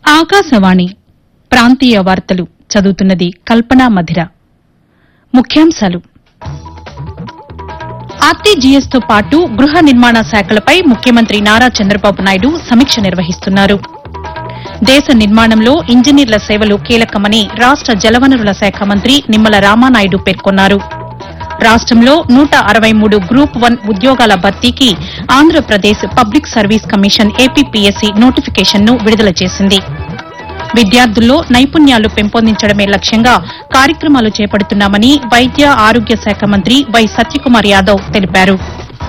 ఆకాశవాణి ప్రాంతీయ వార్తలు చదువుతున్నది కల్పనా మధిర ముఖ్యాంశాలు ఆర్టీజీఎస్ తో పాటు గృహ నిర్మాణ శాఖలపై ముఖ్యమంత్రి నారా చంద్రబాబు నాయుడు సమీక్ష నిర్వహిస్తున్నారు దేశ నిర్మాణంలో ఇంజనీర్ల సేవలు కీలకమని రాష్ట జలవనరుల శాఖ మంత్రి నిమ్మల రామానాయుడు పేర్కొన్నారు రాష్టంలో నూట అరవై మూడు గ్రూప్ వన్ ఉద్యోగాల భర్తీకి Andhra Pradesh public service commission APPSC నోటిఫికేషన్ను విడుదల చేసింది విద్యార్థుల్లో నైపుణ్యాలు పెంపొందించడమే లక్ష్యంగా కార్యక్రమాలు చేపడుతున్నామని వైద్య ఆరోగ్య శాఖ మంత్రి వై సత్యకుమార్ యాదవ్ తెలిపారు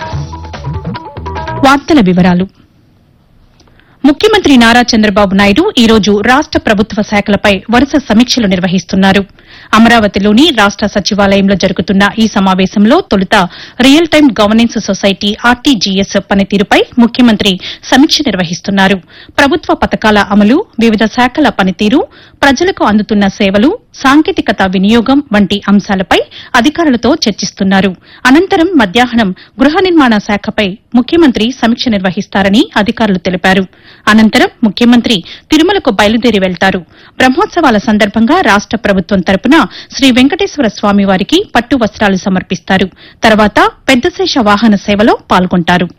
వార్తల వివరాలు ముఖ్యమంత్రి నారా చంద్రబాబు నాయుడు ఈ రోజు రాష్ట ప్రభుత్వ శాఖలపై వరుస సమీక్షలు నిర్వహిస్తున్నారు అమరావతిలోని రాష్ట సచివాలయంలో జరుగుతున్న ఈ సమావేశంలో తొలుత real time governance society RTGS పనితీరుపై ముఖ్యమంత్రి సమీక్ష నిర్వహిస్తున్నారు ప్రభుత్వ పథకాల అమలు వివిధ శాఖల పనితీరు ప్రజలకు అందుతున్న సేవలు సాంకేతికత వినియోగం వంటి అంశాలపై అధికారులతో చర్చిస్తున్నారు అనంతరం మధ్యాహ్నం గృహ నిర్మాణ శాఖపై ముఖ్యమంత్రి సమీక్ష నిర్వహిస్తారని అధికారులు తెలిపారు అనంతరం ముఖ్యమంత్రి తిరుమలకు బయలుదేరి వెళ్తారు బ్రహ్మోత్సవాల సందర్భంగా రాష్ట ప్రభుత్వం తరపున శ్రీ వెంకటేశ్వర స్వామి వారికి పట్టు వస్త్రాలు సమర్పిస్తారు తర్వాత పెద్దశేష వాహన సేవలో పాల్గొంటారు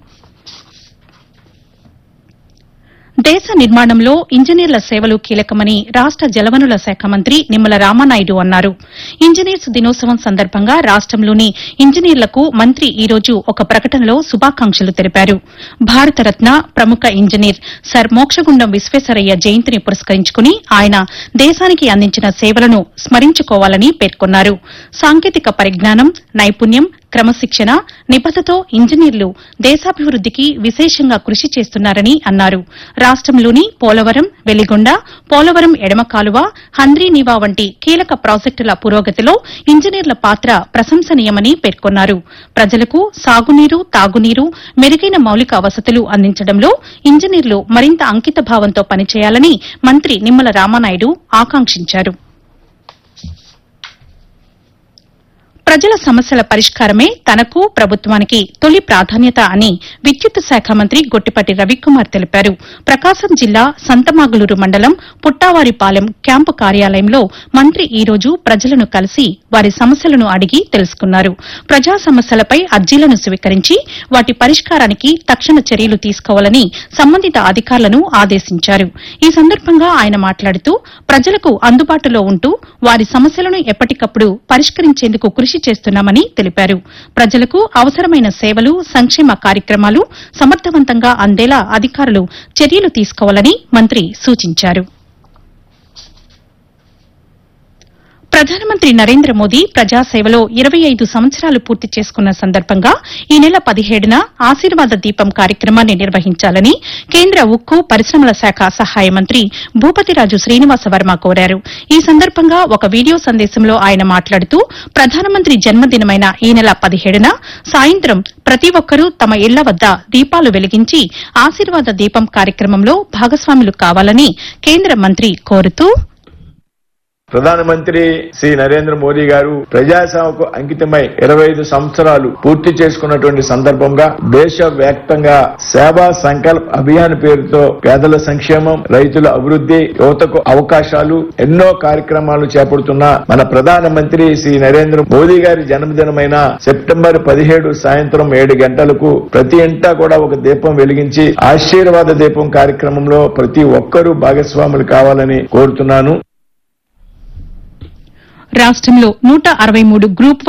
దేశ నిర్మాణంలో ఇంజనీర్ల సేవలు కీలకమని రాష్ట జలవనుల శాఖ మంత్రి నిమ్మల రామానాయుడు అన్నారు ఇంజనీర్స్ దినోత్సవం సందర్భంగా రాష్టంలోని ఇంజనీర్లకు మంత్రి ఈ రోజు ఒక ప్రకటనలో శుభాకాంక్షలు తెలిపారు భారతరత్న ప్రముఖ ఇంజనీర్ సర్ మోక్షగుండం విశ్వేశ్వరయ్య జయంతిని పురస్కరించుకుని ఆయన దేశానికి అందించిన సేవలను స్మరించుకోవాలని పేర్కొన్నారు సాంకేతిక పరిజ్ఞానం నైపుణ్యం క్రమశిక్షణ నిబద్దతో ఇంజనీర్లు దేశాభివృద్దికి విశేషంగా కృషి చేస్తున్నారని అన్నారు రాష్టంలోని పోలవరం వెలిగొండ పోలవరం ఎడమ కాలువ హంద్రీనీవా వంటి కీలక ప్రాజెక్టుల పురోగతిలో ఇంజనీర్ల పాత్ర ప్రశంసనీయమని పేర్కొన్నారు ప్రజలకు సాగునీరు తాగునీరు మెరుగైన మౌలిక వసతులు అందించడంలో ఇంజనీర్లు మరింత అంకిత భావంతో పనిచేయాలని మంత్రి నిమ్మల రామానాయుడు ఆకాంక్షించారు ప్రజల సమస్యల పరిష్కారమే తనకు ప్రభుత్వానికి తొలి ప్రాధాన్యత అని విద్యుత్ శాఖ మంత్రి గొట్టిపాటి రవికుమార్ తెలిపారు ప్రకాశం జిల్లా సంతమాగులూరు మండలం పుట్టావారిపాలెం క్యాంపు కార్యాలయంలో మంత్రి ఈ రోజు ప్రజలను కలిసి వారి సమస్యలను అడిగి తెలుసుకున్నారు ప్రజా సమస్యలపై అర్జీలను స్వీకరించి వాటి పరిష్కారానికి తక్షణ చర్యలు తీసుకోవాలని సంబంధిత అధికారులను ఆదేశించారు ఈ సందర్భంగా ఆయన మాట్లాడుతూ ప్రజలకు అందుబాటులో ఉంటూ వారి సమస్యలను ఎప్పటికప్పుడు పరిష్కరించేందుకు కృషి చేస్తున్నామని తెలిపారు ప్రజలకు అవసరమైన సేవలు సంక్షేమ కార్యక్రమాలు సమర్థవంతంగా అందేలా అధికారులు చర్యలు తీసుకోవాలని మంత్రి సూచించారు ప్రధానమంత్రి నరేంద్ర మోదీ ప్రజాసేవలో ఇరవై ఐదు సంవత్సరాలు పూర్తి చేసుకున్న సందర్భంగా ఈ నెల పదిహేడున ఆశీర్వాద దీపం కార్యక్రమాన్ని నిర్వహించాలని కేంద్ర ఉక్కు పరిశ్రమల శాఖ సహాయ మంత్రి భూపతిరాజు శ్రీనివాస వర్మ కోరారు ఈ సందర్భంగా ఒక వీడియో సందేశంలో ఆయన మాట్లాడుతూ ప్రధానమంత్రి జన్మదినమైన ఈ నెల పదిహేడున సాయంత్రం ప్రతి ఒక్కరూ తమ ఇళ్ల వద్ద దీపాలు వెలిగించి ఆశీర్వాద దీపం కార్యక్రమంలో భాగస్వాములు కావాలని కేంద్ర మంత్రి కోరుతూ ప్రధానమంత్రి శ్రీ నరేంద్ర మోదీ గారు ప్రజాసేవకు అంకితమై ఇరవై ఐదు సంవత్సరాలు పూర్తి చేసుకున్నటువంటి సందర్భంగా దేశవ్యాప్తంగా సేవా సంకల్ప్ అభియాన్ పేరుతో పేదల సంక్షేమం రైతుల అభివృద్ధి యువతకు అవకాశాలు ఎన్నో కార్యక్రమాలు చేపడుతున్న మన ప్రధానమంత్రి శ్రీ నరేంద్ర మోదీ గారి జన్మదినమైన సెప్టెంబర్ పదిహేడు సాయంత్రం ఏడు గంటలకు ప్రతి ఇంటా కూడా ఒక దీపం వెలిగించి ఆశీర్వాద దీపం కార్యక్రమంలో ప్రతి ఒక్కరూ భాగస్వాములు కావాలని కోరుతున్నాను రాష్టంలో నూట అరవై మూడు గ్రూప్